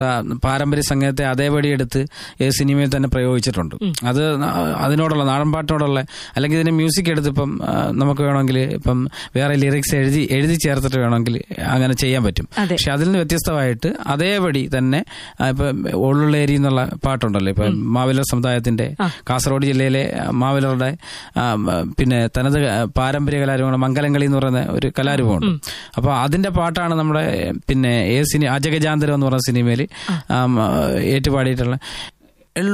ആ, പാരമ്പര്യ സംഗീതത്തെ അതേപടി എടുത്ത് ഈ സിനിമയിൽ തന്നെ പ്രയോഗിച്ചിട്ടുണ്ട് അത് ന- അതിനോടുള്ള നാടൻപാട്ടിനോടുള്ള അല്ലെങ്കിൽ ഇതിന്റെ മ്യൂസിക് എടുത്ത് ഇപ്പം ആ, നമുക്ക് വേണമെങ്കിൽ ഇപ്പം വേറെ ലിറിക്സ് എഴുതി എഴുതി ചേർത്തിട്ട് വേണമെങ്കിൽ അങ്ങനെ ചെയ്യാൻ പറ്റും അതെ. പക്ഷെ അതിൽ നിന്ന് വ്യത്യസ്തമായിട്ട് അതേപടി തന്നെ ആ, ഇപ്പം ഉള്ളുള്ളേരി എന്നുള്ള പാട്ടുണ്ടല്ലോ ഇപ്പൊ മാവിലർ സമുദായത്തിന്റെ കാസർഗോഡ് ജില്ലയിലെ ആ, മാവിലറുടെ ആ, മ, പിന്നെ തനത് പാരമ്പര്യ കലാരൂപമാണ് മംഗലംകളി എന്ന് പറയുന്ന ഒരു കലാരൂപമുണ്ട് അപ്പൊ അതിന്റെ പാട്ടാണ് നമ്മുടെ പിന്നെ ഏ സിനി അജഗജാന്തരം എന്ന് പറഞ്ഞ സിനിമയിൽ ഏറ്റുപാടിയിട്ടുള്ള